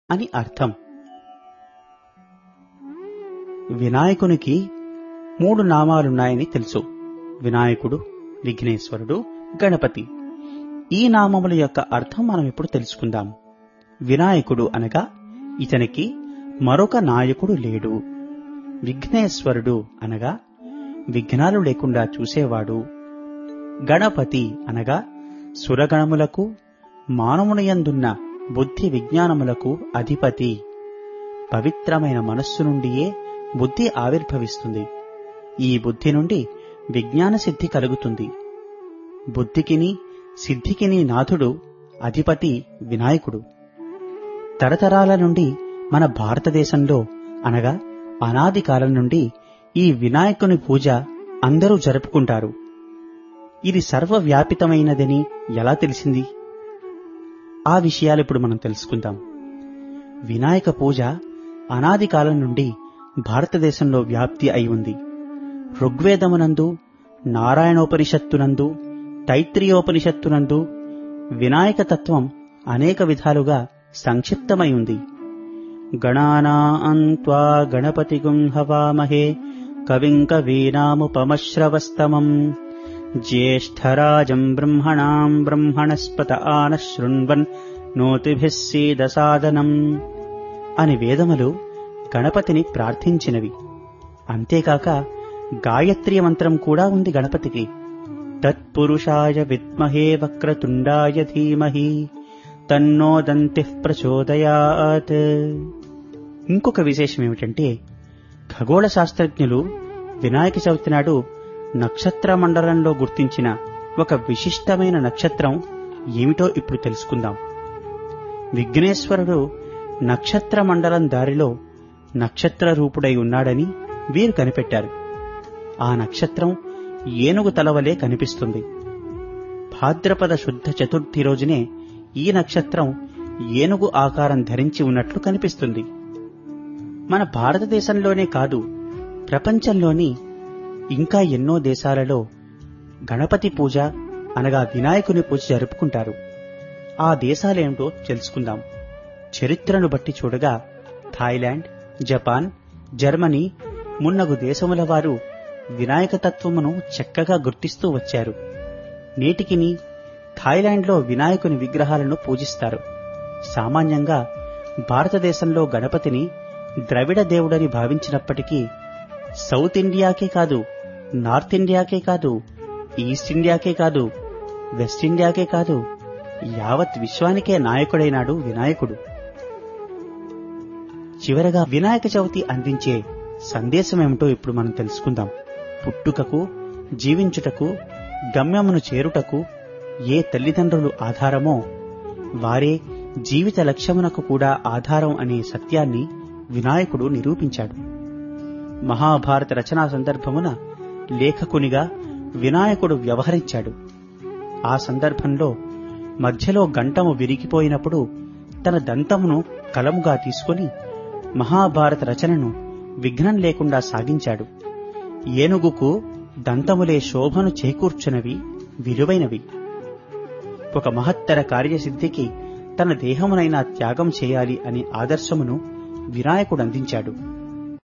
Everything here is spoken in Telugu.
అని అర్థం వినాయకునికి మూడు నామాలున్నాయని తెలుసు వినాయకుడు విఘ్నేశ్వరుడు గణపతి ఈ నామముల యొక్క అర్థం మనం ఇప్పుడు తెలుసుకుందాం వినాయకుడు అనగా ఇతనికి మరొక నాయకుడు లేడు విఘ్నేశ్వరుడు అనగా విఘ్నాలు లేకుండా చూసేవాడు గణపతి అనగా సురగణములకు మానవునియందున్న బుద్ధి విజ్ఞానములకు అధిపతి పవిత్రమైన మనస్సు నుండియే బుద్ధి ఆవిర్భవిస్తుంది ఈ బుద్ధి నుండి విజ్ఞాన సిద్ధి కలుగుతుంది బుద్ధికిని సిద్ధికిని నాథుడు అధిపతి వినాయకుడు తరతరాల నుండి మన భారతదేశంలో అనగా అనాది కాలం నుండి ఈ వినాయకుని పూజ అందరూ జరుపుకుంటారు ఇది సర్వవ్యాపితమైనదని ఎలా తెలిసింది ఆ విషయాలు ఇప్పుడు మనం తెలుసుకుందాం వినాయక పూజ అనాది కాలం నుండి భారతదేశంలో వ్యాప్తి అయి ఉంది ఋగ్వేదమునందు నారాయణోపనిషత్తునందు తైత్రీయోపనిషత్తునందు వినాయక తత్వం అనేక విధాలుగా సంక్షిప్తమై ఉంది గణానాన్వా గణపతిగుం హవామహే కవిం కవీనాముపమశ్రవస్తమం జ్యేష్ఠరాజం బ్రహ్మణాం బ్రహ్మణస్పత ఆన శృణ్వన్ నోతిభిः సీదసాదనం అని వేదములు గణపతిని ప్రార్థించినవి అంతేకాక గాయత్రి మంత్రం కూడా ఉంది గణపతికి తత్పురుషాయ విద్మహే వక్రతుండాయ ధీమహి తన్నో దంతి ప్రచోదయాత్ ఇంకొక విశేషం ఏమిటంటే ఖగోళ శాస్త్రజ్ఞులు వినాయక చవితి నాడు నక్షత్ర మండలంలో గుర్తించిన ఒక విశిష్టమైన నక్షత్రం ఏమిటో ఇప్పుడు తెలుసుకుందాం విఘ్నేశ్వరుడు నక్షత్ర మండలం దారిలో నక్షత్ర రూపుడై ఉన్నాడని వీరు కనిపెట్టారు ఆ నక్షత్రం ఏనుగు తలవలే కనిపిస్తుంది భాద్రపద శుద్ధ చతుర్థి రోజునే ఈ నక్షత్రం ఏనుగు ఆకారం ధరించి ఉన్నట్లు కనిపిస్తుంది మన భారతదేశంలోనే కాదు ప్రపంచంలోని ఇంకా ఎన్నో దేశాలలో గణపతి పూజ అనగా వినాయకుని పూజ జరుపుకుంటారు ఆ దేశాలేమిటో తెలుసుకుందాం చరిత్రను బట్టి చూడగా థాయిలాండ్ జపాన్ జర్మనీ మున్నగు దేశముల వారు వినాయక తత్వమును చక్కగా గుర్తిస్తూ వచ్చారు నేటికిని థాయిలాండ్లో వినాయకుని విగ్రహాలను పూజిస్తారు సామాన్యంగా భారతదేశంలో గణపతిని ద్రవిడ దేవుడని భావించినప్పటికీ సౌత్ ఇండియాకే కాదు నార్త్ ఇండియాకే కాదు ఈస్ట్ ఇండియాకే కాదు వెస్ట్ ఇండియాకే కాదు యావత్ విశ్వానికే నాయకుడైనాడు వినాయకుడు చివరగా వినాయక చవితి అందించే సందేశం ఏమిటో ఇప్పుడు మనం తెలుసుకుందాం పుట్టుకకు జీవించుటకు గమ్యమును చేరుటకు ఏ తల్లిదండ్రులు ఆధారమో వారే జీవిత లక్ష్యమునకు కూడా ఆధారం అనే సత్యాన్ని వినాయకుడు నిరూపించాడు మహాభారత రచనా సందర్భమున లేఖకునిగా వినాయకుడు వ్యవహరించాడు ఆ సందర్భంలో మధ్యలో గంటము విరిగిపోయినప్పుడు తన దంతమును కలముగా తీసుకొని మహాభారత రచనను విఘ్నం లేకుండా సాగించాడు ఏనుగుకు దంతములే శోభను చేకూర్చునవి విలువైనవి ఒక మహత్తర కార్యసిద్ధికి తన దేహమునైనా త్యాగం చేయాలి అనే ఆదర్శమును వినాయకుడు అందించాడు